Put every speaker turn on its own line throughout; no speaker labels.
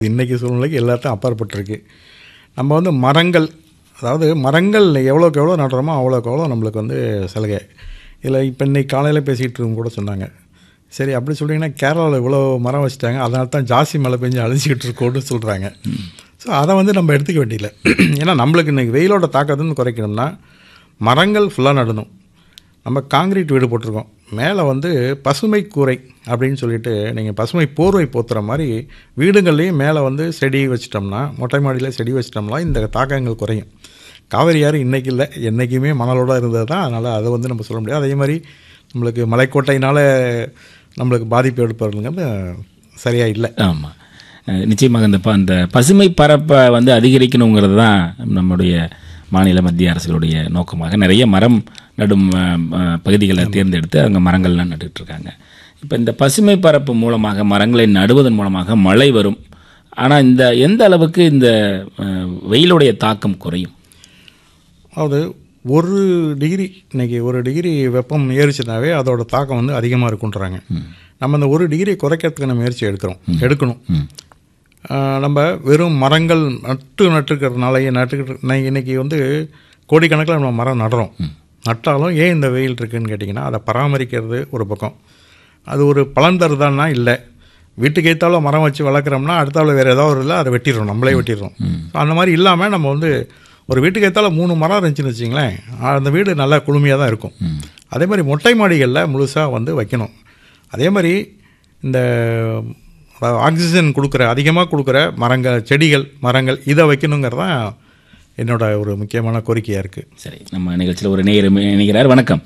இன்றைக்கி சூழ்நிலைக்கு எல்லாத்தையும் அப்பாற்பட்டிருக்கு நம்ம வந்து மரங்கள் அதாவது மரங்கள் எவ்வளோக்கு எவ்வளோ நடுறோமோ அவ்வளோக்கு எவ்வளோ நம்மளுக்கு வந்து சலுகை இதில் இப்போ இன்னைக்கு காலையில் பேசிகிட்டு இருக்கும் கூட சொன்னாங்க சரி அப்படி சொல்லிங்கன்னா கேரளாவில் இவ்வளோ மரம் வச்சுட்டாங்க அதனால தான் ஜாஸ்தி மழை பெஞ்சு அழிஞ்சிக்கிட்டு இருக்கோன்னு சொல்கிறாங்க ஸோ அதை வந்து நம்ம எடுத்துக்க வேண்டியதில்லை ஏன்னா நம்மளுக்கு இன்றைக்கி வெயிலோட தாக்கத்தை குறைக்கணும்னா மரங்கள் ஃபுல்லாக நடணும் நம்ம காங்கிரீட் வீடு போட்டிருக்கோம் மேலே வந்து பசுமை கூரை அப்படின்னு சொல்லிட்டு நீங்கள் பசுமை போர்வை போத்துற மாதிரி வீடுகள்லேயும் மேலே வந்து செடி வச்சிட்டோம்னா மொட்டை மாடியில் செடி வச்சிட்டோம்னா இந்த தாக்கங்கள் குறையும் காவிரி ஆறு இன்றைக்கி இல்லை என்றைக்குமே மணலோடு இருந்தது தான் அதனால் அதை வந்து நம்ம சொல்ல முடியாது அதே மாதிரி நம்மளுக்கு மலைக்கோட்டையினால் நம்மளுக்கு பாதிப்பு ஏற்படுறதுங்கிறது சரியாக இல்லை
ஆமாம் நிச்சயமாக இந்த ப அந்த பசுமை பரப்பை வந்து அதிகரிக்கணுங்கிறது தான் நம்முடைய மாநில மத்திய அரசுகளுடைய நோக்கமாக நிறைய மரம் நடும் அஹ், அஹ், பகுதிகளை தேர்ந்தெடுத்து அங்கே மரங்கள்லாம் நட்டுட்டு இருக்காங்க இப்போ இந்த பசுமை பரப்பு மூலமாக மரங்களை நடுவதன் மூலமாக மழை வரும் ஆனால் இந்த எந்த அளவுக்கு இந்த அஹ், வெயிலுடைய தாக்கம் குறையும்
அதாவது ஒரு டிகிரி இன்னைக்கு ஒரு டிகிரி வெப்பம் ஏறிச்சுனாவே அதோட தாக்கம் வந்து அதிகமாக இருக்குன்றாங்க நம்ம அந்த ஒரு டிகிரி குறைக்கிறதுக்கான முயற்சி எடுக்கிறோம் எடுக்கணும் ஆஹ் நம்ம வெறும் மரங்கள் நட்டு நட்டுக்கிறதுனால நட்டுக்கிட்டு இன்னைக்கு வந்து கோடிக்கணக்கில் நம்ம மரம் நடுறோம் நட்டாலும் ஏன் இந்த வெயில் இருக்குன்னு கேட்டிங்கன்னா அதை பராமரிக்கிறது ஒரு பக்கம் அது ஒரு பலன் தருதான்னா இல்லை வீட்டுக்கு ஏற்றாலும் மரம் வச்சு வளர்க்குறோம்னா அடுத்தாவில் வேறு ஏதாவது ஒரு இல்லை அதை வெட்டிடுறோம் நம்மளே வெட்டிடுறோம் So, அந்த மாதிரி இல்லாமல் நம்ம வந்து ஒரு வீட்டுக்கு ஏற்றால மூணு மரம் இருந்துச்சுன்னு வச்சிங்களேன் அந்த வீடு நல்லா குளுமையாக தான் இருக்கும் அதே மாதிரி மொட்டை மாடிகளில் முழுசாக வந்து வைக்கணும் அதே மாதிரி இந்த அதாவது ஆக்சிஜன் கொடுக்குற அதிகமாக கொடுக்குற மரங்கள் செடிகள் மரங்கள் இதை வைக்கணுங்கிறது தான் என்னோட ஒரு முக்கியமான கோரிக்கையாக இருக்குது
சரி நம்ம நிகழ்ச்சியில் ஒரு நேயர் இணைகிறார் வணக்கம்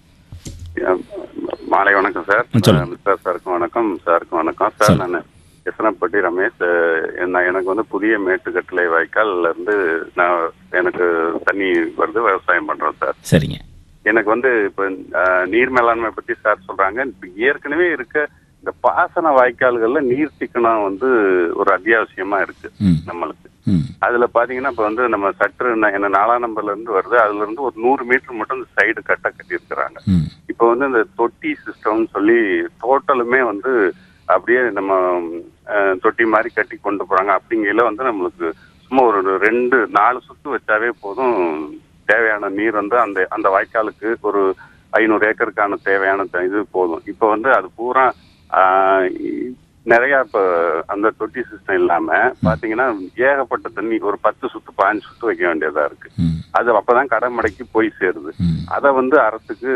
மாலை வணக்கம் சார்
ம், சொல்லுங்க.
மிஸ்டர் சாருக்கும் வணக்கம் சாருக்கும் வணக்கம் சார் நான் எசனப்பட்டி ரமேஷ் அஹ், என்ன எனக்கு வந்து புதிய மேட்டுக்கட்டளை வாய்க்கால்ல இருந்து நான் எனக்கு தண்ணி வருது விவசாயம் பண்றோம் சார்
சரிங்க
எனக்கு வந்து இப்ப அஹ், நீர் மேலாண்மை பத்தி சார் சொல்றாங்க இப்ப ஏற்கனவே இருக்க இந்த பாசன வாய்க்கால்கள்ல நீர் சிக்கனம் வந்து ஒரு அத்தியாவசியமா இருக்கு
ம்
நம்மளுக்கு
ம்
அதுல பாத்தீங்கன்னா இப்ப வந்து நம்ம சற்று ந- என்ன நாலாம் நம்பர்ல இருந்து வருது அதுல இருந்து ஒரு நூறு மீட்டர் மட்டும் இந்த சைடு கட்ட கட்டி இருக்கிறாங்க
ம்
இப்போ வந்து இந்த தொட்டி சிஸ்டம்னு சொல்லி டோட்டலுமே வந்து அப்படியே நம்ம அஹ், தொட்டி மாதிரி கட்டி கொண்டு போறாங்க அப்படிங்கையில வந்து நம்மளுக்கு சும்மா ஒரு ரெண்டு நாலு சுத்து வச்சாவே போதும் தேவையான நீர் வந்து அந்த அந்த வாய்க்காலுக்கு ஒரு ஐநூறு ஏக்கருக்கான தேவையான த- இது போதும் இப்போ வந்து அது பூரா ஆஹ், இ- நிறைய இப்ப அந்த தொட்டி சிஸ்டம் இல்லாம பாத்தீங்கன்னா ஏகப்பட்ட தண்ணி ஒரு பத்து சுத்து பாஞ்சு சுத்து வைக்க வேண்டியதா இருக்கு
ம்
அது அப்பதான் கடமடைக்கு போய் சேருது
ம்
அதை வந்து அரசுக்கு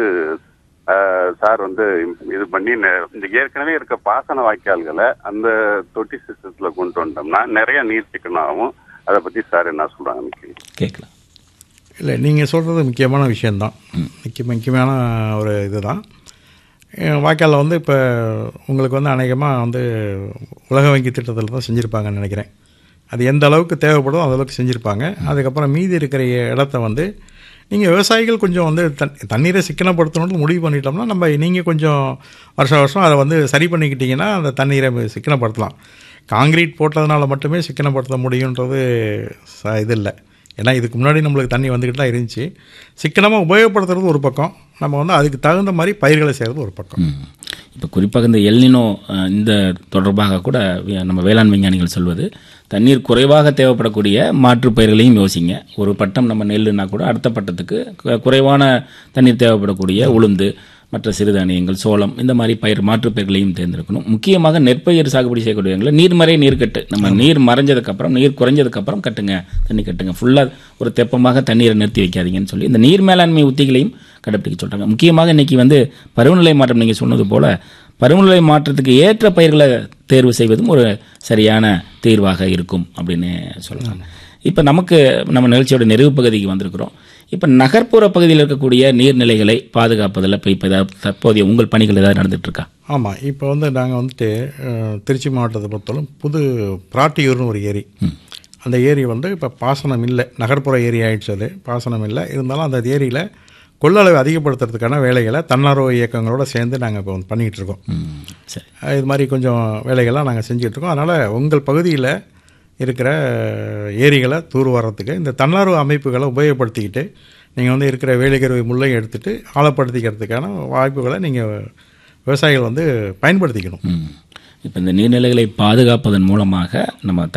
ஆஹ், சார் வந்து இது பண்ணி நெ- இந்த ஏற்கனவே இருக்க பாசன வாய்க்கால்களை அந்த தொட்டி சிஸ்டத்துல கொண்டு வந்தோம்னா நிறைய நீர் சிக்கனம் ஆகும் அதை பத்தி சார் என்ன சொல்றாங்கன்னு கேள்வி.
கேட்கலாம்
இல்லை நீங்கள் சொல்கிறது முக்கியமான விஷயந்தான் முக்கிய முக்கியமான ஒரு இதுதான் அஹ் வாய்க்காலில் வந்து இப்போ உங்களுக்கு வந்து அநேகமாக வந்து உலக வங்கி திட்டத்தில் தான் செஞ்சுருப்பாங்கன்னு நினைக்கிறேன் அது எந்த அளவுக்கு தேவைப்படுதோ அந்த அளவுக்கு செஞ்சுருப்பாங்க அதுக்கப்புறம் மீதி இருக்கிற இடத்த வந்து நீங்கள் விவசாயிகள் கொஞ்சம் வந்து தண் தண்ணீரை சிக்கனப்படுத்தணும்னு முடிவு பண்ணிட்டோம்னா நம்ம நீங்கள் கொஞ்சம் வருஷம் வருஷம் அதை வந்து சரி பண்ணிக்கிட்டிங்கன்னா அந்த தண்ணீரை சிக்கனப்படுத்தலாம் காங்கிரீட் போட்டதுனால மட்டுமே சிக்கனப்படுத்த முடியுன்றது ச இது இல்லை ஏன்னா இதுக்கு முன்னாடி நம்மளுக்கு தண்ணி வந்துக்கிட்டு தான் இருந்துச்சு சிக்கனமாக உபயோகப்படுத்துறது ஒரு பக்கம் நம்ம வந்து அதுக்கு தகுந்த மாதிரி பயிர்களை செய்கிறது ஒரு பக்கம்
இப்போ குறிப்பாக இந்த எல்னினோ அஹ், இந்த தொடர்பாக கூட வி- நம்ம வேளாண் விஞ்ஞானிகள் சொல்வது தண்ணீர் குறைவாக தேவைப்படக்கூடிய மாற்றுப் பயிர்களையும் யோசிங்க ஒரு பட்டம் நம்ம நெல்லுனா கூட அடுத்த பட்டத்துக்கு கு- குறைவான தண்ணீர் தேவைப்படக்கூடிய உளுந்து மற்ற சிறுதானியங்கள் சோளம் இந்த மாதிரி பயிர் மாற்றுப் பயிர்களையும் தேர்ந்தெடுக்கணும் முக்கியமாக நெற்பயிர் சாகுபடி செய்யக்கூடியவங்களை நீர்மறை நீர் கட்டு நம்ம நீர் மறைஞ்சதுக்கப்புறம் நீர் குறைஞ்சதுக்கப்புறம் கட்டுங்க தண்ணி கட்டுங்க ஃபுல்லாக ஒரு தெப்பமாக தண்ணீரை நிறுத்தி வைக்காதீங்கன்னு சொல்லி இந்த நீர் மேலாண்மை உத்திகளையும் கடைப்பிடிக்க சொல்கிறாங்க முக்கியமாக இன்னைக்கு வந்து பருவநிலை மாற்றம் நீங்கள் சொன்னது போல பருவநிலை மாற்றத்துக்கு ஏற்ற பயிர்களை தேர்வு செய்வதும் ஒரு சரியான தீர்வாக இருக்கும் அப்படின்னு சொல்லலாம் இப்போ நமக்கு நம்ம நிகழ்ச்சியோட நிறைவு பகுதிக்கு வந்திருக்கிறோம் இப்போ நகர்ப்புற பகுதியில் இருக்கக்கூடிய நீர்நிலைகளை பாதுகாப்பதில் இப்போ இப்போ ஏதாவது தற்போதைய உங்கள் பணிகள் ஏதாவது நடந்துட்டு இருக்கா
ஆமாம் இப்போ வந்து நாங்கள் வந்துட்டு அஹ், திருச்சி மாவட்டத்தை பொறுத்தவரை புது பிராட்டியூர்னு ஒரு ஏரி அந்த ஏரி வந்து இப்போ பாசனம் இல்லை நகர்ப்புற ஏரி ஆயிடுச்சு அது பாசனம் இல்லை இருந்தாலும் அந்த ஏரியில் கொள்ளளவை அதிகப்படுத்துறதுக்கான வேலைகளை தன்னார்வ இயக்கங்களோட சேர்ந்து நாங்கள் இப்போ பண்ணிக்கிட்டு இருக்கோம்
ம், சரி
அஹ், இது மாதிரி கொஞ்சம் வேலைகள்லாம் நாங்கள் செஞ்சிட்ருக்கோம் அதனால் உங்கள் பகுதியில் இருக்கிற ஏரிகளை தூர் வர்றதுக்கு இந்த தன்னார்வ அமைப்புகளை உபயோகப்படுத்திக்கிட்டு நீங்கள் வந்து இருக்கிற வேலைக்கருவி முள்ளையும் எடுத்துகிட்டு ஆழப்படுத்திக்கிறதுக்கான வாய்ப்புகளை நீங்கள் விவசாயிகள் வந்து பயன்படுத்திக்கணும்
ம் இப்போ இந்த நீர்நிலைகளை பாதுகாப்பதன் மூலமாக நம்ம